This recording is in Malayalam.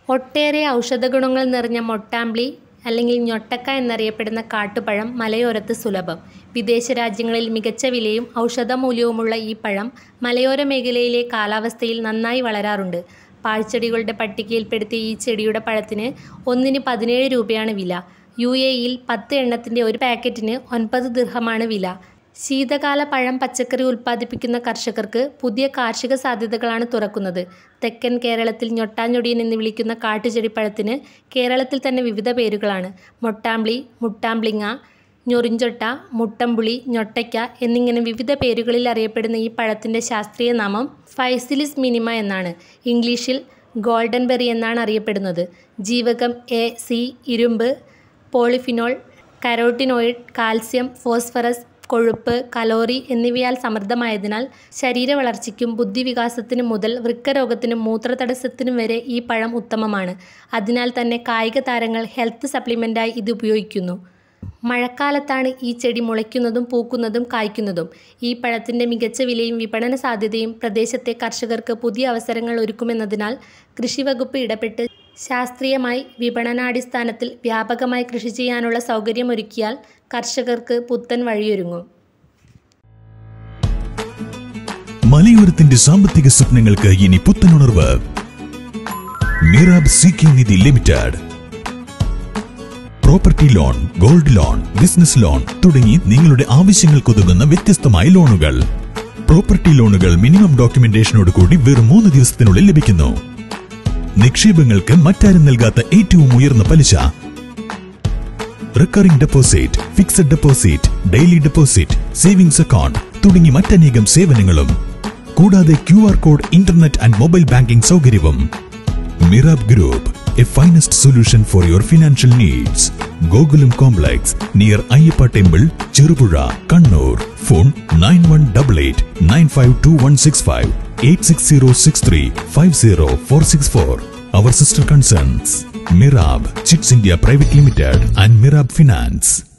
ഒട്ടേറെ ഔഷധഗുണങ്ങൾ നിറഞ്ഞ മൊട്ടാമ്പിളി അല്ലെങ്കിൽ ഞൊട്ടക്ക എന്നറിയപ്പെടുന്ന കാട്ടുപഴം മലയോരത്ത് സുലഭം വിദേശ രാജ്യങ്ങളിൽ മികച്ച വിലയും ഔഷധമൂല്യവുമുള്ള ഈ പഴം മലയോര മേഖലയിലെ കാലാവസ്ഥയിൽ നന്നായി വളരാറുണ്ട് പാഴ്ചെടികളുടെ പട്ടികയിൽപ്പെടുത്തിയ ഈ ചെടിയുടെ പഴത്തിന് ഒന്നിന് പതിനേഴ് രൂപയാണ് വില യു എയിൽ പത്ത് എണ്ണത്തിൻ്റെ ഒരു പാക്കറ്റിന് ഒൻപത് ദിർഹമാണ് വില ശീതകാല പഴം പച്ചക്കറി ഉൽപ്പാദിപ്പിക്കുന്ന കർഷകർക്ക് പുതിയ കാർഷിക സാധ്യതകളാണ് തുറക്കുന്നത് തെക്കൻ കേരളത്തിൽ ഞൊട്ടാഞ്ഞൊടിയൻ എന്ന് വിളിക്കുന്ന കാട്ടുചെടിപ്പഴത്തിന് കേരളത്തിൽ തന്നെ വിവിധ പേരുകളാണ് മൊട്ടാമ്പിളി മുട്ടാമ്പിളിങ്ങ ഞൊറിഞ്ചൊട്ട മുട്ടമ്പുളി ഞൊട്ടയ്ക്ക എന്നിങ്ങനെ വിവിധ പേരുകളിൽ അറിയപ്പെടുന്ന ഈ പഴത്തിൻ്റെ ശാസ്ത്രീയ നാമം ഫൈസിലിസ് മിനിമ എന്നാണ് ഇംഗ്ലീഷിൽ ഗോൾഡൻ ബെറി എന്നാണ് അറിയപ്പെടുന്നത് ജീവകം എ സി ഇരുമ്പ് പോളിഫിനോൾ കരോട്ടിനോയിഡ് കാൽസ്യം ഫോസ്ഫറസ് കൊഴുപ്പ് കലോറി എന്നിവയാൽ സമൃദ്ധമായതിനാൽ ശരീര വളർച്ചയ്ക്കും ബുദ്ധിവികാസത്തിനും മുതൽ വൃക്കരോഗത്തിനും മൂത്രതടസ്സത്തിനും വരെ ഈ പഴം ഉത്തമമാണ് അതിനാൽ തന്നെ കായിക താരങ്ങൾ ഹെൽത്ത് സപ്ലിമെൻ്റായി ഇത് ഉപയോഗിക്കുന്നു മഴക്കാലത്താണ് ഈ ചെടി മുളയ്ക്കുന്നതും പൂക്കുന്നതും കായ്ക്കുന്നതും ഈ പഴത്തിൻ്റെ മികച്ച വിലയും വിപണന സാധ്യതയും പ്രദേശത്തെ കർഷകർക്ക് പുതിയ അവസരങ്ങൾ ഒരുക്കുമെന്നതിനാൽ കൃഷിവകുപ്പ് ഇടപെട്ട് ശാസ്ത്രീയമായി വിപണനാടിസ്ഥാനത്തിൽ വ്യാപകമായി കൃഷി ചെയ്യാനുള്ള സൗകര്യമൊരുക്കിയാൽ കർഷകർക്ക് പുത്തൻ വഴിയൊരുങ്ങും മലയോരത്തിന്റെ സാമ്പത്തിക സ്വപ്നങ്ങൾക്ക് ഇനി പുത്തനുണർവ് Mirab C K Nidhi limited property loan gold loan business loan തുടങ്ങി നിങ്ങളുടെ ആവശ്യങ്ങൾക്കൊതുങ്ങുന്ന വ്യത്യസ്തമായ ലോണുകൾ പ്രോപ്പർട്ടി ലോണുകൾ മിനിമം ഡോക്യുമെന്റേഷനോട് കൂടി വെറും മൂന്ന് ദിവസത്തിനുള്ളിൽ ലഭിക്കുന്നു നിക്ഷേപങ്ങൾക്ക് മറ്റാരും നൽകാത്ത ഏറ്റവും ഉയർന്ന പലിശ recurring deposit fixed deposit daily deposit savings account തുടങ്ങി മറ്റനേകം സേവനങ്ങളും കൂടാതെ Q R code internet and mobile banking സൗകര്യവും Mirab group a finest solution for your financial needs Gokulam complex near Ayyappa temple Cherupuzha Kannur phone nine one double eight nine five two one six five eight six zero six three five zero four six four our sister concerns Mirab chits India private limited and മിറാബ് finance